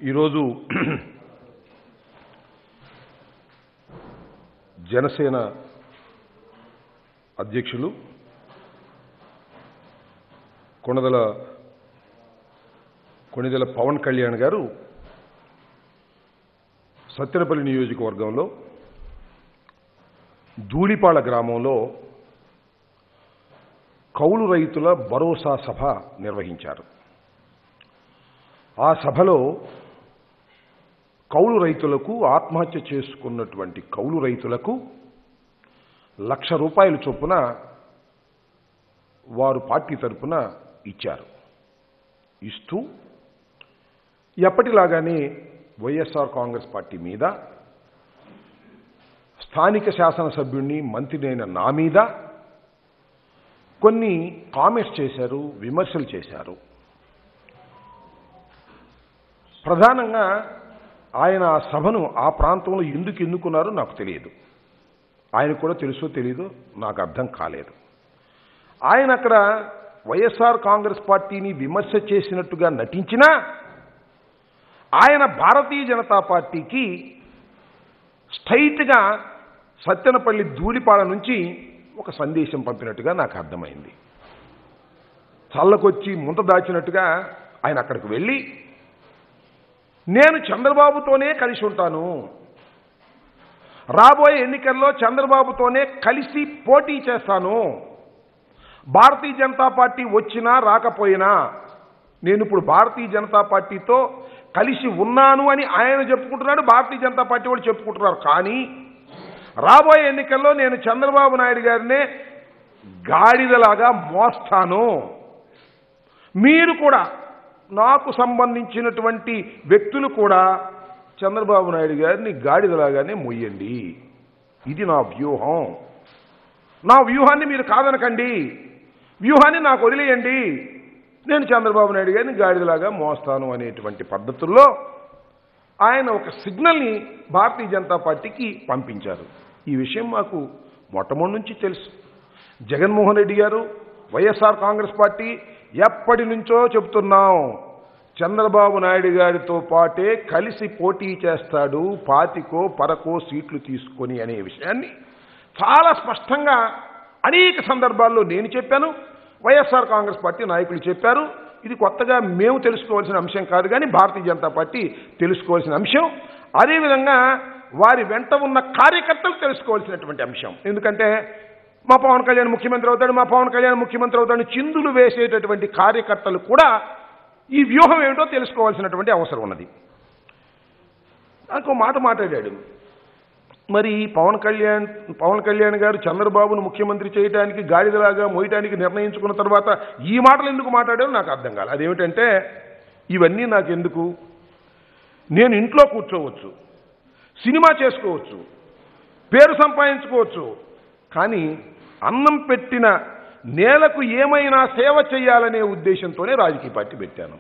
ఈరోజు జనసేన అధ్యక్షులు కొణదల కొణిదెల పవన్ కళ్యాణ్ గారు సత్తెనపల్లి నియోజకవర్గంలో ధూళిపాళ గ్రామంలో కౌలు రైతుల భరోసా సభ నిర్వహించారు ఆ సభలో కౌలు రైతులకు ఆత్మహత్య చేసుకున్నటువంటి కౌలు రైతులకు లక్ష రూపాయల చొప్పున వారు పార్టీ తరపున ఇచ్చారు ఇస్తూ ఎప్పటిలాగానే వైఎస్ఆర్ కాంగ్రెస్ పార్టీ మీద స్థానిక శాసనసభ్యుణ్ణి మంత్రినైన నా మీద కొన్ని కామెంట్స్ చేశారు విమర్శలు చేశారు ప్రధానంగా ఆయన ఆ సభను ఆ ప్రాంతంలో ఎందుకు ఎన్నుకున్నారో నాకు తెలియదు ఆయన కూడా తెలుసో తెలీదో నాకు అర్థం కాలేదు ఆయన అక్కడ వైఎస్ఆర్ కాంగ్రెస్ పార్టీని విమర్శ చేసినట్టుగా నటించినా ఆయన భారతీయ జనతా పార్టీకి స్ట్రైట్గా సత్తెనపల్లి ధూళిపాడ నుంచి ఒక సందేశం పంపినట్టుగా నాకు అర్థమైంది చల్లకొచ్చి ముంత దాచినట్టుగా ఆయన అక్కడికి వెళ్ళి నేను చంద్రబాబుతోనే కలిసి ఉంటాను రాబోయే ఎన్నికల్లో చంద్రబాబుతోనే కలిసి పోటీ చేస్తాను భారతీయ జనతా పార్టీ వచ్చినా రాకపోయినా నేను ఇప్పుడు భారతీయ జనతా పార్టీతో కలిసి ఉన్నాను అని ఆయన చెప్పుకుంటున్నాడు భారతీయ జనతా పార్టీ వాళ్ళు చెప్పుకుంటున్నారు కానీ రాబోయే ఎన్నికల్లో నేను చంద్రబాబు నాయుడు గారినే గాడిదలాగా మోస్తాను మీరు కూడా నాకు సంబంధించినటువంటి వ్యక్తులు కూడా చంద్రబాబు నాయుడు గారిని గాడిదలాగానే మొయ్యండి ఇది నా వ్యూహం నా వ్యూహాన్ని మీరు కాదనకండి వ్యూహాన్ని నాకు వదిలేయండి నేను చంద్రబాబు నాయుడు గారిని గాడిదలాగా మోస్తాను అనేటువంటి పద్ధతుల్లో ఆయన ఒక సిగ్నల్ని భారతీయ జనతా పార్టీకి పంపించారు ఈ విషయం మాకు మొట్టమొదటి నుంచి తెలుసు జగన్మోహన్ రెడ్డి గారు వైఎస్ఆర్ కాంగ్రెస్ పార్టీ ఎప్పటి నుంచో చెబుతున్నాం చంద్రబాబు నాయుడు గారితో పాటే కలిసి పోటీ చేస్తాడు పాతికో పరకో సీట్లు తీసుకొని అనే విషయాన్ని చాలా స్పష్టంగా అనేక సందర్భాల్లో నేను చెప్పాను వైఎస్ఆర్ కాంగ్రెస్ పార్టీ నాయకులు చెప్పారు ఇది కొత్తగా మేము తెలుసుకోవాల్సిన అంశం కాదు కానీ భారతీయ జనతా పార్టీ తెలుసుకోవాల్సిన అంశం అదేవిధంగా వారి వెంట ఉన్న కార్యకర్తలు తెలుసుకోవాల్సినటువంటి అంశం ఎందుకంటే మా పవన్ కళ్యాణ్ ముఖ్యమంత్రి అవుతాడు మా పవన్ కళ్యాణ్ ముఖ్యమంత్రి అవుతాడు చిందులు వేసేటటువంటి కార్యకర్తలు కూడా ఈ వ్యూహం ఏమిటో తెలుసుకోవాల్సినటువంటి అవసరం ఉన్నది నాకు మాట మాట్లాడాడు మరి పవన్ కళ్యాణ్ పవన్ కళ్యాణ్ గారు చంద్రబాబును ముఖ్యమంత్రి చేయడానికి గాడిదలాగా మోయటానికి నిర్ణయించుకున్న తర్వాత ఈ మాటలు ఎందుకు మాట్లాడారో నాకు అర్థం కాదు అదేమిటంటే ఇవన్నీ నాకు ఎందుకు నేను ఇంట్లో కూర్చోవచ్చు సినిమా చేసుకోవచ్చు పేరు సంపాదించుకోవచ్చు కానీ అన్నం పెట్టిన నేలకు ఏమైనా సేవ చేయాలనే ఉద్దేశంతోనే రాజకీయ పార్టీ పెట్టాను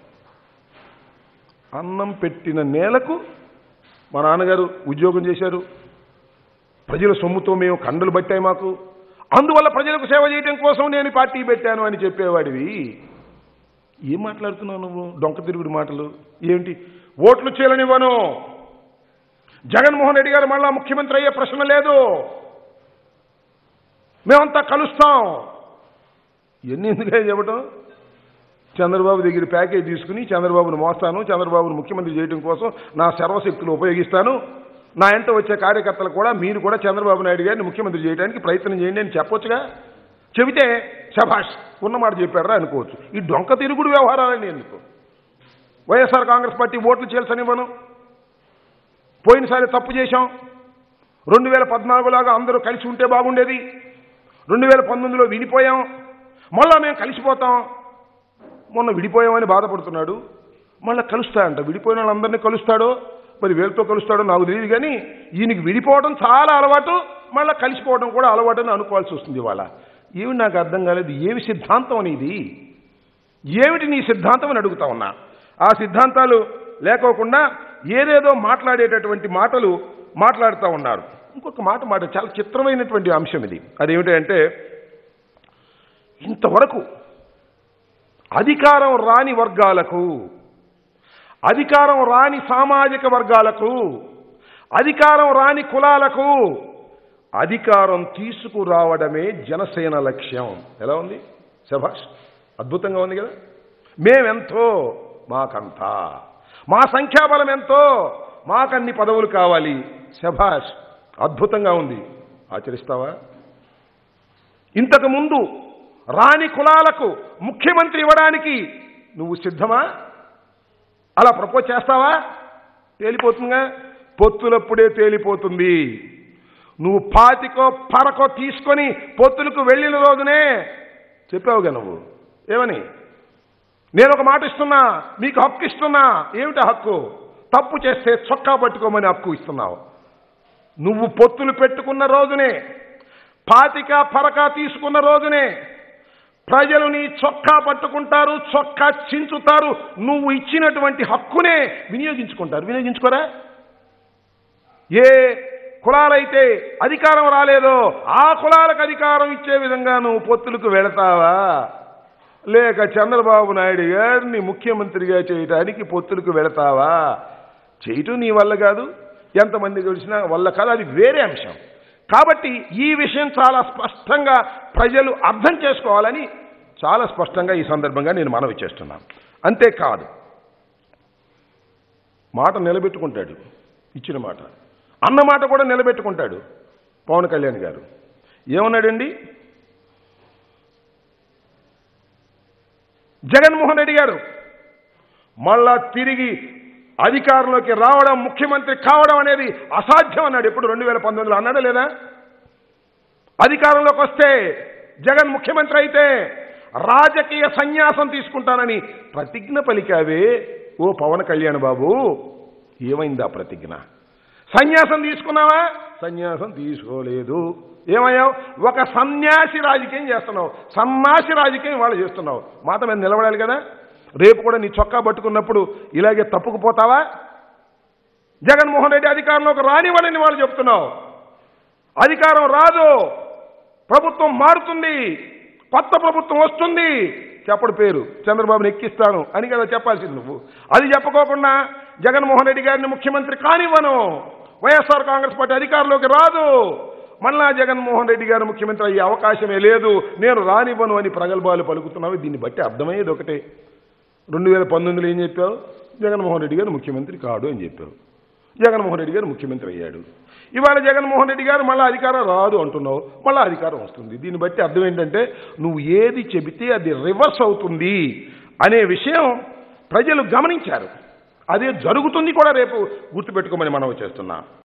అన్నం పెట్టిన నేలకు మా నాన్నగారు ఉద్యోగం చేశారు ప్రజల సొమ్ముతో మేము కండలు పట్టాయి మాకు అందువల్ల ప్రజలకు సేవ చేయడం కోసం నేను ఈ పార్టీ పెట్టాను అని చెప్పేవాడివి ఏం మాట్లాడుతున్నావు నువ్వు డొంక తిరుగుడు మాటలు ఏంటి ఓట్లు చేయలనివ్వను జగన్మోహన్ రెడ్డి గారు మళ్ళా ముఖ్యమంత్రి అయ్యే ప్రశ్న లేదు మేమంతా కలుస్తాం ఎన్ని ఎందుకే చెప్పటం చంద్రబాబు దగ్గర ప్యాకేజ్ తీసుకుని చంద్రబాబును మోస్తాను చంద్రబాబును ముఖ్యమంత్రి చేయడం కోసం నా సర్వశక్తులు ఉపయోగిస్తాను నా ఎంట వచ్చే కార్యకర్తలు కూడా మీరు కూడా చంద్రబాబు నాయుడు గారిని ముఖ్యమంత్రి చేయడానికి ప్రయత్నం చేయండి అని చెప్పొచ్చుగా చెబితే శభాష్ ఉన్నమాట చెప్పారా అనుకోవచ్చు ఈ డొంక తిరుగుడు వ్యవహారాలని ఎందుకు వైఎస్ఆర్ కాంగ్రెస్ పార్టీ ఓట్లు చేల్చనివ్వను పోయినసారి తప్పు చేశాం రెండు వేల పద్నాలుగులాగా అందరూ కలిసి ఉంటే బాగుండేది రెండు వేల పంతొమ్మిదిలో విడిపోయాం మళ్ళా మేము కలిసిపోతాం మొన్న విడిపోయామని బాధపడుతున్నాడు మళ్ళీ కలుస్తాడంట విడిపోయిన వాళ్ళందరినీ కలుస్తాడో మరి వీళ్ళతో కలుస్తాడో నాకు తెలియదు కానీ ఈయనకి విడిపోవడం చాలా అలవాటు మళ్ళీ కలిసిపోవడం కూడా అలవాటు అని అనుకోవాల్సి వస్తుంది ఇవాళ ఏమి నాకు అర్థం కాలేదు ఏమి సిద్ధాంతం అనేది ఏమిటి నీ సిద్ధాంతం అని అడుగుతా ఉన్నా ఆ సిద్ధాంతాలు లేకోకుండా ఏదేదో మాట్లాడేటటువంటి మాటలు మాట్లాడుతూ ఉన్నారు ఇంకొక మాట మాట చాలా చిత్రమైనటువంటి అంశం ఇది అదేమిటంటే ఇంతవరకు అధికారం రాని వర్గాలకు అధికారం రాని సామాజిక వర్గాలకు అధికారం రాని కులాలకు అధికారం తీసుకురావడమే జనసేన లక్ష్యం ఎలా ఉంది శభాష్ అద్భుతంగా ఉంది కదా మేమెంతో మాకంతా మా సంఖ్యాబలం ఎంతో మాకన్ని పదవులు కావాలి శభాష్ అద్భుతంగా ఉంది ఆచరిస్తావా ఇంతకు ముందు రాని కులాలకు ముఖ్యమంత్రి ఇవ్వడానికి నువ్వు సిద్ధమా అలా ప్రపోజ్ చేస్తావా తేలిపోతుందిగా పొత్తులప్పుడే తేలిపోతుంది నువ్వు పాతికో పరకో తీసుకొని పొత్తులకు వెళ్ళిన రోజునే చెప్పావుగా నువ్వు ఏమని నేను ఒక మాట ఇస్తున్నా మీకు హక్కు ఇస్తున్నా ఏమిటి హక్కు తప్పు చేస్తే చొక్కా పట్టుకోమని హక్కు ఇస్తున్నావు నువ్వు పొత్తులు పెట్టుకున్న రోజునే పాతిక పరక తీసుకున్న రోజునే ప్రజలు నీ చొక్కా పట్టుకుంటారు చొక్కా చించుతారు నువ్వు ఇచ్చినటువంటి హక్కునే వినియోగించుకుంటారు వినియోగించుకోరా ఏ కులాలైతే అధికారం రాలేదో ఆ కులాలకు అధికారం ఇచ్చే విధంగా నువ్వు పొత్తులకు వెళతావా లేక చంద్రబాబు నాయుడు గారిని ముఖ్యమంత్రిగా చేయడానికి పొత్తులకు వెళతావా చేయటం నీ వల్ల కాదు ఎంతమంది కలిసినా వల్ల కాదు అది వేరే అంశం కాబట్టి ఈ విషయం చాలా స్పష్టంగా ప్రజలు అర్థం చేసుకోవాలని చాలా స్పష్టంగా ఈ సందర్భంగా నేను మనవి చేస్తున్నాను అంతేకాదు మాట నిలబెట్టుకుంటాడు ఇచ్చిన మాట అన్న మాట కూడా నిలబెట్టుకుంటాడు పవన్ కళ్యాణ్ గారు ఏమన్నాడండి జగన్మోహన్ రెడ్డి గారు మళ్ళా తిరిగి అధికారంలోకి రావడం ముఖ్యమంత్రి కావడం అనేది అసాధ్యం అన్నాడు ఎప్పుడు రెండు వేల పంతొమ్మిదిలో అన్నాడా లేదా అధికారంలోకి వస్తే జగన్ ముఖ్యమంత్రి అయితే రాజకీయ సన్యాసం తీసుకుంటానని ప్రతిజ్ఞ పలికావే ఓ పవన్ కళ్యాణ్ బాబు ఏమైందా ప్రతిజ్ఞ సన్యాసం తీసుకున్నావా సన్యాసం తీసుకోలేదు ఏమయ్యావు ఒక సన్యాసి రాజకీయం చేస్తున్నావు సన్నాసి రాజకీయం వాళ్ళు చేస్తున్నావు మాట మీద నిలబడాలి కదా రేపు కూడా నీ చొక్కా పట్టుకున్నప్పుడు ఇలాగే తప్పుకుపోతావా జగన్మోహన్ రెడ్డి అధికారంలోకి రానివ్వడని వాళ్ళు చెప్తున్నావు అధికారం రాదు ప్రభుత్వం మారుతుంది కొత్త ప్రభుత్వం వస్తుంది చెప్పడు పేరు చంద్రబాబుని ఎక్కిస్తాను అని కదా చెప్పాల్సింది నువ్వు అది చెప్పుకోకుండా జగన్మోహన్ రెడ్డి గారిని ముఖ్యమంత్రి కానివ్వను వైఎస్ఆర్ కాంగ్రెస్ పార్టీ అధికారంలోకి రాదు మళ్ళా జగన్మోహన్ రెడ్డి గారు ముఖ్యమంత్రి అయ్యే అవకాశమే లేదు నేను రానివ్వను అని ప్రగల్భాలు పలుకుతున్నావు దీన్ని బట్టి అర్థమయ్యేది ఒకటే రెండు వేల పంతొమ్మిదిలో ఏం చెప్పావు జగన్మోహన్ రెడ్డి గారు ముఖ్యమంత్రి కాడు అని చెప్పావు జగన్మోహన్ రెడ్డి గారు ముఖ్యమంత్రి అయ్యాడు ఇవాళ జగన్మోహన్ రెడ్డి గారు మళ్ళీ అధికారం రాదు అంటున్నావు మళ్ళీ అధికారం వస్తుంది దీన్ని బట్టి అర్థం ఏంటంటే నువ్వు ఏది చెబితే అది రివర్స్ అవుతుంది అనే విషయం ప్రజలు గమనించారు అదే జరుగుతుంది కూడా రేపు గుర్తుపెట్టుకోమని మనం చేస్తున్నాం